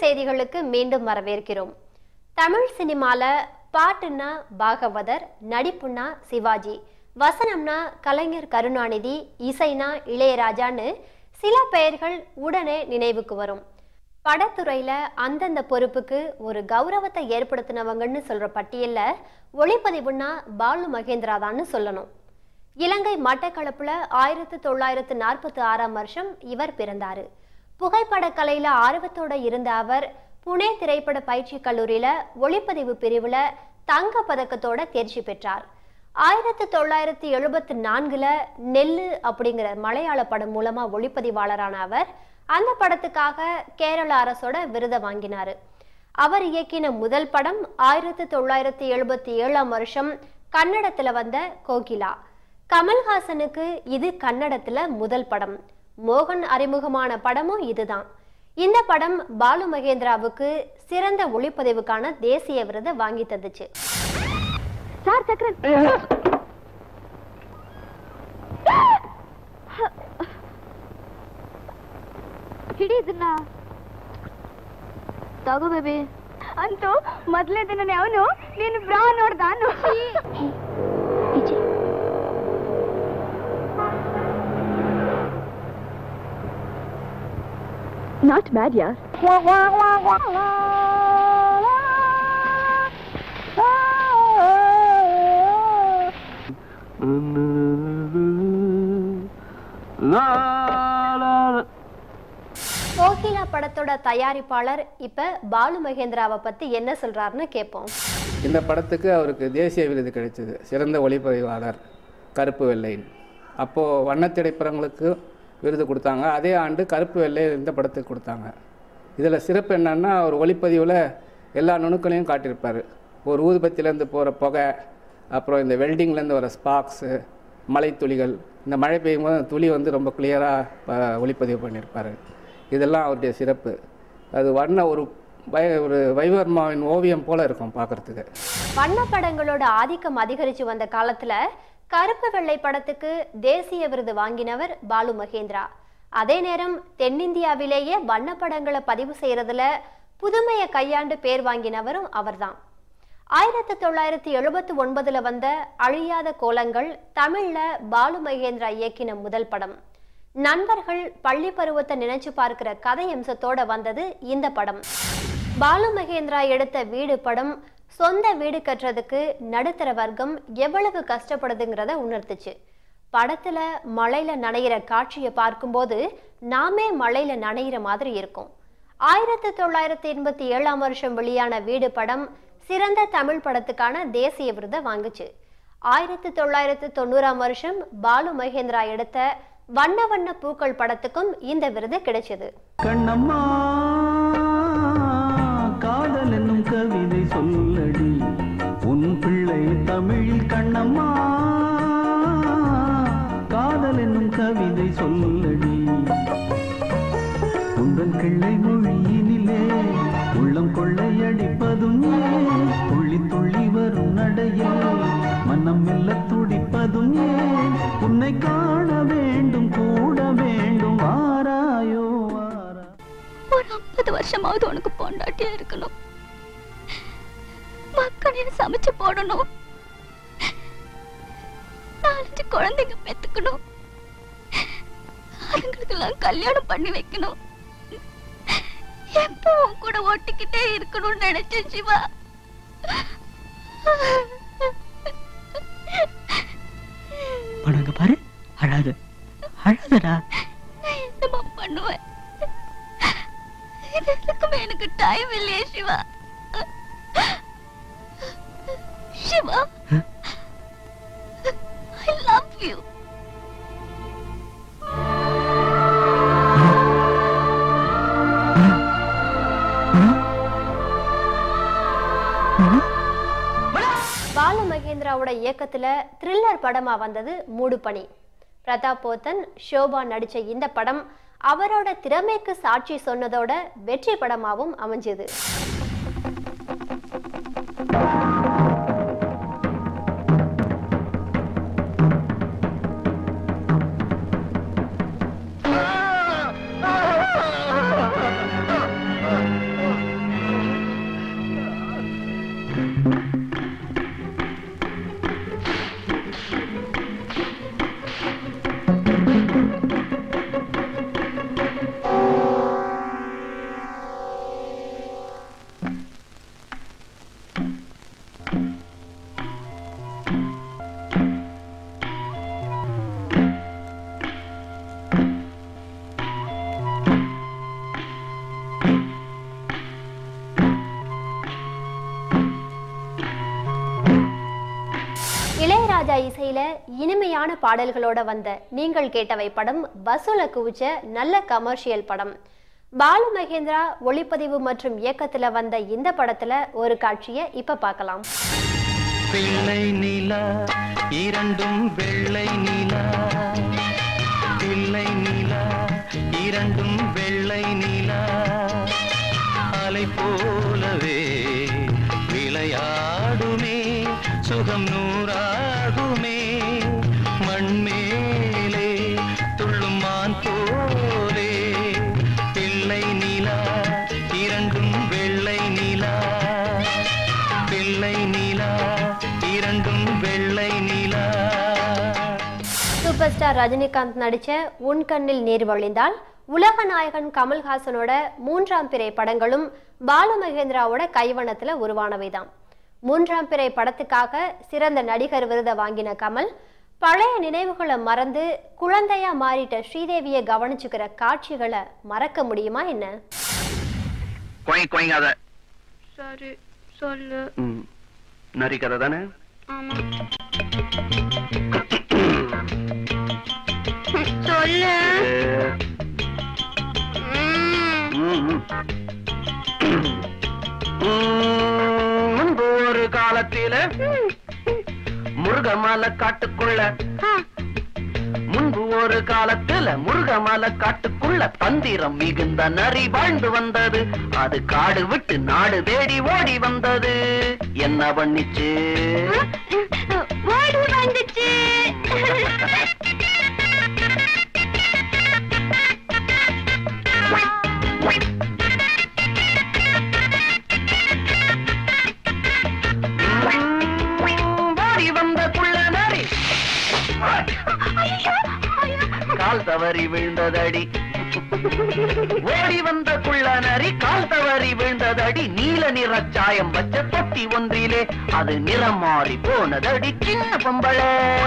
செய்திகளுக்கு மீண்டும் வரவேற்கிறோம் தமிழ் சினிமால பாட்டுன்னா பாகவதர் நடிப்புன்னா சிவாஜி வசனம்னா கலைஞர் கருணாநிதி இசைனா இளையராஜான்னு சில பெயர்கள் உடனே நினைவுக்கு வரும் படத்துறையில அந்தந்த பொறுப்புக்கு ஒரு கௌரவத்தை ஏற்படுத்தினவங்கன்னு சொல்ற பட்டியல்ல ஒளிப்பதிவுன்னா பாலு மகேந்திரா தான்னு சொல்லணும் இலங்கை மட்டக்களப்புல ஆயிரத்தி தொள்ளாயிரத்து நாற்பத்தி ஆறாம் வருஷம் இவர் பிறந்தாரு புகைப்படக் கலையில ஆர்வத்தோட இருந்த அவர் புனே திரைப்பட பயிற்சி கல்லூரியில ஒளிப்பதிவு பிரிவுல தங்க பதக்கத்தோட தேர்ச்சி பெற்றார் ஆயிரத்தி தொள்ளாயிரத்தி எழுபத்தி நான்குல நெல்லு அப்படிங்கிற மலையாள படம் மூலமா ஒளிப்பதிவாளரான அவர் அந்த படத்துக்காக கேரள அரசோட விருதை வாங்கினாரு அவர் இயக்கின முதல் படம் ஆயிரத்தி தொள்ளாயிரத்தி எழுபத்தி ஏழாம் வருஷம் கன்னடத்துல வந்த கோகிலா கமல்ஹாசனுக்கு இது கன்னடத்துல முதல் படம் மோகன் அறிமுகமான படமும் இதுதான் இந்த படம் பாலு மகேந்திராவுக்கு சிறந்த ஒளிப்பதிவுக்கான தேசிய விருதை வாங்கி தந்துச்சு சார் சக்கரன் ಹಿಡಿದನ್ನ ತಗೋ ಬೇಬಿ ಅಂತೂ ಮೊದಲೇ ದಿನನೇ ಅವನು ನೀನು ಬ್ರಾ ನೋಡ್ದಾನು ನಾಟ್ ಬ್ಯಾಡ್ ಯಾರ್ கோகிலா படத்தோட தயாரிப்பாளர் இப்ப பாலு மகேந்திராவை பத்தி என்ன சொல்றாருன்னு கேட்போம் இந்த படத்துக்கு அவருக்கு தேசிய விருது கிடைச்சது சிறந்த ஒளிப்பதிவாளர் கருப்பு வெள்ளையின் அப்போது வண்ணத் திரைப்படங்களுக்கு விருது கொடுத்தாங்க அதே ஆண்டு கருப்பு வெள்ளை இந்த படத்துக்கு கொடுத்தாங்க இதில் சிறப்பு என்னன்னா அவர் ஒளிப்பதிவில் எல்லா நுணுக்களையும் காட்டியிருப்பார் ஒரு ஊதுபத்திலேருந்து போகிற புகை அப்புறம் இந்த வெல்டிங்லேருந்து வர ஸ்பாக்ஸு மலைத்துளிகள் இந்த மழை பெய்யும் போது அந்த துளி வந்து ரொம்ப கிளியராக ஒளிப்பதிவு பண்ணியிருப்பார் இதெல்லாம் அவருடைய சிறப்பு அது வண்ண ஒரு வை ஒரு வைவர்மாவின் ஓவியம் போல இருக்கும் பார்க்கறதுக்கு வண்ணப்படங்களோட ஆதிக்கம் அதிகரிச்சு வந்த காலத்துல கருப்பு வெள்ளை படத்துக்கு தேசிய விருது வாங்கினவர் பாலு மகேந்திரா அதே நேரம் தென்னிந்தியாவிலேயே வண்ணப்படங்களை பதிவு செய்யறதுல புதுமையை கையாண்டு பேர் வாங்கினவரும் அவர்தான் ஆயிரத்தி தொள்ளாயிரத்தி எழுபத்தி ஒன்பதுல வந்த அழியாத கோலங்கள் தமிழ்ல பாலு மகேந்திரா இயக்கின முதல் படம் நண்பர்கள் பள்ளி பருவத்தை நினைச்சு பார்க்கிற கதை அம்சத்தோட வந்தது இந்த படம் பாலு மகேந்திரா எடுத்த வீடு படம் சொந்த வீடு கட்டுறதுக்கு நடுத்தர வர்க்கம் எவ்வளவு கஷ்டப்படுதுங்கிறத உணர்த்துச்சு படத்துல மழையில நனையிற காட்சியை பார்க்கும்போது நாமே மழையில நனையிற மாதிரி இருக்கும் ஆயிரத்தி தொள்ளாயிரத்தி எண்பத்தி ஏழாம் வருஷம் வெளியான வீடு படம் சிறந்த தமிழ் படத்துக்கான தேசிய விருதை வாங்குச்சு ஆயிரத்தி தொள்ளாயிரத்தி தொண்ணூறாம் வருஷம் பாலு மகேந்திரா எடுத்த வண்ண வண்ண பூக்கள் படத்துக்கும் இந்த விருது கிடைச்சது கண்ணம்மா காதல் என்னும் கவிதை சொல்லடி உன் பிள்ளை தமிழில் கண்ணம்மா காதல் என்னும் கவிதை சொல்லடி உந்தன் கிள்ளை மொழியினிலே உள்ளம் கொள்ளையடிப்பதும் ஏன் துள்ளி துள்ளி வரும் நடையில் மனம் மெல்ல துடிப்பதும் ஏன் உன்னை காண வேண்டும் கூட வேண்டும் வாராயோ வாரா ஒரு ஐம்பது வருஷமாவது உனக்கு பொண்டாட்டியா இருக்கணும் மக்களைய சமைச்சு போடணும் நாலஞ்சு குழந்தைங்க பெத்துக்கணும் அதுங்களுக்கெல்லாம் கல்யாணம் பண்ணி வைக்கணும் எப்போ உன் கூட ஒட்டிக்கிட்டே இருக்கணும்னு நினைச்சேன் சிவா பணங்க பாரு அழாது அழாதடா நான் என்னமா பண்ணுவேன் இது எதுக்குமே எனக்கு டைம் இல்லையே Siva Siva I love you Balu மகேந்திராவோட இயக்கத்துல த்ரில்லர் படமா வந்தது மூடுபனி பிரதாப் போத்தன் ஷோபா நடிச்ச இந்த படம் அவரோட திறமைக்கு சாட்சி சொன்னதோட வெற்றி படமாவும் அமைஞ்சது இசையில இனிமையான பாடல்களோட வந்த நீங்கள் கேட்டவை படம் வசூல குவிச்ச நல்ல கமர்ஷியல் படம் பாலு மகேந்திரா ஒளிப்பதிவு மற்றும் இயக்கத்துல வந்த இந்த படத்துல ஒரு காட்சியை இப்ப பார்க்கலாம் பிள்ளை நிலா இரண்டும் வெள்ளை நிலா பிள்ளை நிலா இரண்டும் வெள்ளை நிலா அலை போலவே விளையாடுமே சுகம் நூறாகுமே மண்மேலே துள்ளும் மான் போலே பிள்ளை நிலா இரண்டும் வெள்ளை நிலா பிள்ளை நிலா இரண்டும் வெள்ளை நிலா சூப்பர் ஸ்டார் ரஜினிகாந்த் நடிச்ச உன் கண்ணில் நீர் வழிந்தால் உலக நாயகன் கமல்ஹாசனோட மூன்றாம் பிறை படங்களும் பாலு மகேந்திராவோட கைவண்ணத்துல உருவானவைதான் மூன்றாம் பிறை படத்துக்காக சிறந்த நடிகர் விருதை வாங்கின கமல் பழைய நினைவுகளை மறந்து குழந்தையா மாறிட்ட ஸ்ரீதேவியை கவனிச்சுக்கிற காட்சிகளை மறக்க முடியுமா என்ன கொய் கொய்ங்காத சரி சொல்லு நரி கதை தானே ஆமா சொல்லு ம். முன்பு ஒரு காலத்தில முருகமலை காட்டுக்குள்ள முன்பு ஒரு காலத்துல முருகமலை காட்டுக்குள்ள தந்திரம் மிகுந்த நரி வாழ்ந்து வந்தது அது காடு விட்டு நாடு தேடி ஓடி வந்தது என்ன பண்ணிச்சு ஓடி வந்துச்சு ஓடி வந்த குள்ள நரி கால் தவறி விழுந்ததடி ஓடி வந்த குள்ள நரி கால் தவறி விழுந்ததடி நீல நிற சாயம் வச்ச தொட்டி ஒன்றிலே அது நிறம் மாறி போனதடி சின்ன பொம்பளை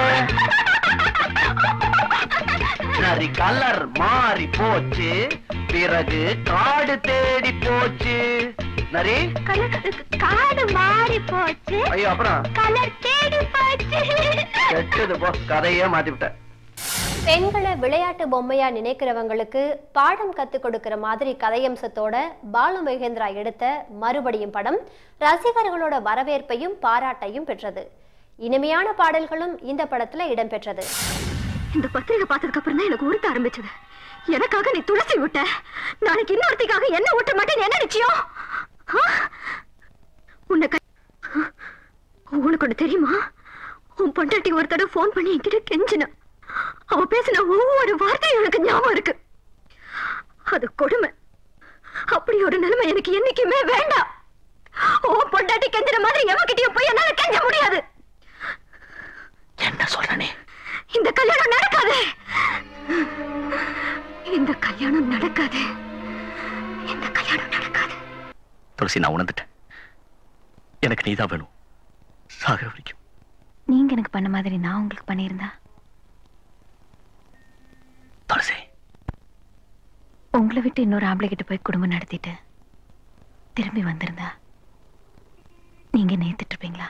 நரி கலர் மாறி போச்சு பிறகு காடு தேடி போச்சு நரி காடு மாறி போச்சு ஐயோ அப்புறம் கலர் தேடி போச்சு கெட்டது போ கதையே மாத்தி விட்ட பெண்களை விளையாட்டு பொம்மையா நினைக்கிறவங்களுக்கு பாடம் கத்துக் கொடுக்கிற மாதிரி கதையம்சத்தோட பாலு மகேந்திரா எடுத்த மறுபடியும் படம் ரசிகர்களோட வரவேற்பையும் பாராட்டையும் பெற்றது இனிமையான பாடல்களும் இந்த படத்துல இடம்பெற்றது இந்த பத்திரிகை பார்த்ததுக்கு அப்புறம் தான் எனக்கு உறுத்த ஆரம்பிச்சது எனக்காக நீ துளசி விட்ட நாளைக்கு இன்னொருத்திக்காக என்ன விட்ட மாட்டேன்னு என்ன நிச்சயம் ஆ? உன்னை கை உனக்கு ஒண்ணு தெரியுமா உன் பொண்டாட்டி ஒரு தடவை ஃபோன் பண்ணி என்கிட்ட கெஞ்சினா அவ பேசின ஒவ்வொரு வார்த்தையும் எனக்கு ஞாபகம் இருக்கு அது கொடுமை அப்படி ஒரு நிலைமை எனக்கு என்னைக்குமே வேண்டாம் உன் பொண்டாட்டி கெஞ்சின மாதிரி எவகிட்டயும் போய் என்னால கெஞ்ச முடியாது என்ன சொல்றனே இந்த கல்யாணம் நடக்காது இந்த கல்யாணம் நடக்காது இந்த கல்யாணம் நடக்காது துளசி நான் உணர்ந்துட்டேன் எனக்கு நீதான் வேணும் சாகர வரைக்கும் நீங்க எனக்கு பண்ண மாதிரி நான் உங்களுக்கு பண்ணியிருந்தா துளசி உங்களை விட்டு இன்னொரு ஆம்பளை கிட்ட போய் குடும்பம் நடத்திட்டு திரும்பி வந்திருந்தா நீங்க நேத்துட்டு இருப்பீங்களா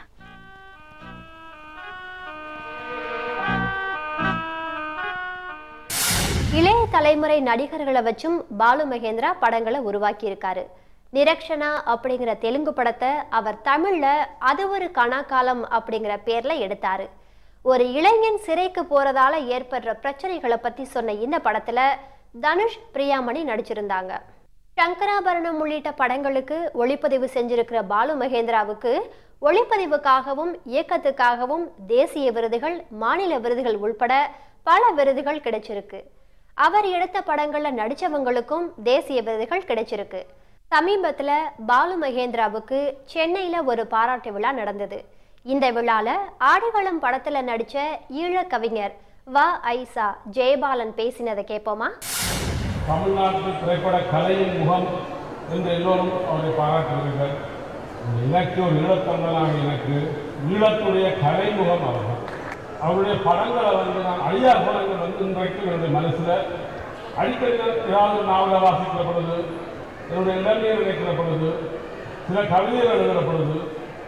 இளைய தலைமுறை நடிகர்களை வச்சும் பாலு மகேந்திரா படங்களை உருவாக்கி இருக்காரு நிரக்ஷனா அப்படிங்கிற தெலுங்கு படத்தை அவர் தமிழ்ல அது ஒரு கணாக்காலம் அப்படிங்கிற பேர்ல எடுத்தாரு ஒரு இளைஞன் சிறைக்கு போறதால ஏற்படுற பிரச்சனைகளை பத்தி சொன்ன இந்த படத்துல தனுஷ் பிரியாமணி நடிச்சிருந்தாங்க சங்கராபரணம் உள்ளிட்ட படங்களுக்கு ஒளிப்பதிவு செஞ்சிருக்கிற பாலு மகேந்திராவுக்கு ஒளிப்பதிவுக்காகவும் இயக்கத்துக்காகவும் தேசிய விருதுகள் மாநில விருதுகள் உள்பட பல விருதுகள் கிடைச்சிருக்கு அவர் எடுத்த படங்கள்ல நடிச்சவங்களுக்கும் தேசிய விருதுகள் கிடைச்சிருக்கு சமீபத்துல பாலு மகேந்திராவுக்கு சென்னையில ஒரு பாராட்டு விழா நடந்தது இந்த விழால ஆடிகளம் படத்துல நடிச்ச ஈழக் கவிஞர் வ ஐசா ஜெயபாலன் பேசினதை கேட்போமா தமிழ்நாட்டு திரைப்பட கலையின் முகம் என்று எல்லோரும் அவரை பாராட்டுகிறீர்கள் எனக்கு ஒரு ஈழத்தமிழனாக எனக்கு ஈழத்துடைய கலைமுகம் அவர்கள் அவருடைய படங்களை வந்து நான் அழியா படங்கள் வந்து இன்றைக்கு என்னுடைய மனசில் அடிக்கடி நான் ஏதாவது ஒரு நாவலை வாசிக்கிற பொழுது என்னுடைய இளமையை நினைக்கிற பொழுது சில கவிதைகள் எழுதுகிற பொழுது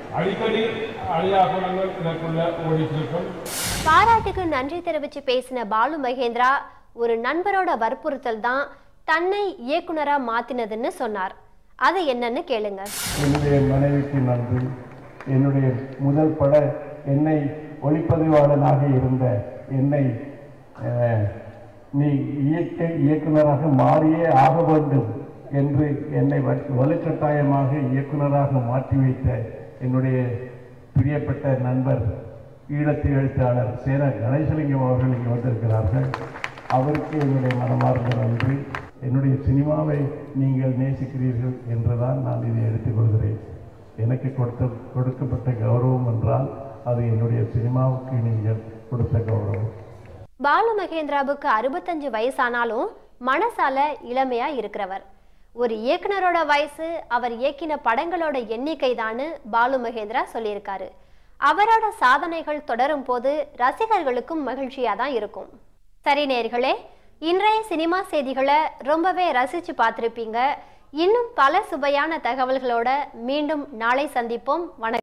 அடிக்கடி அழியா குணங்கள் எனக்குள்ள ஓடிட்டு இருக்கும் பாராட்டுக்கு நன்றி தெரிவித்து பேசின பாலு மகேந்திரா ஒரு நண்பரோட வற்புறுத்தல் தான் தன்னை இயக்குனரா மாத்தினதுன்னு சொன்னார் அது என்னன்னு கேளுங்க என்னுடைய மனைவிக்கு நன்றி என்னுடைய முதல் பட என்னை ஒளிப்பதிவாளனாக இருந்த என்னை அஹ், நீ இயக்க இயக்குனராக மாறியே ஆக வேண்டும் என்று என்னை வ- வலுக்கட்டாயமாக இயக்குனராக மாற்றி வைத்த என்னுடைய பிரியப்பட்ட நண்பர் ஈழத்து எழுத்தாளர் சேர கணேசலிங்கம் அவர்கள் இங்கு வந்திருக்கிறார்கள் அவருக்கு என்னுடைய மனமார்ந்த நன்றி என்னுடைய சினிமாவை நீங்கள் நேசிக்கிறீர்கள் என்றுதான் நான் இதை எடுத்துக்கொள்கிறேன் எனக்கு கொடுத்த கொடுக்கப்பட்ட கௌரவம் என்றால் அது என்னுடைய சினிமாவுக்கு நீங்கள் கொடுத்த கௌரவம் பாலு மகேந்திராவுக்கு அறுபத்தஞ்சு வயசானாலும் மனசால இளமையா இருக்கிறவர் ஒரு இயக்குனரோட வயசு அவர் இயக்கின படங்களோட எண்ணிக்கை தான்னு பாலு மகேந்திரா சொல்லியிருக்காரு அவரோட சாதனைகள் தொடரும் போது ரசிகர்களுக்கும் மகிழ்ச்சியா தான் இருக்கும் சரி நேர்களே இன்றைய சினிமா செய்திகளை ரொம்பவே ரசிச்சு பார்த்துருப்பீங்க இன்னும் பல சுவையான தகவல்களோட மீண்டும் நாளை சந்திப்போம் வணக்கம்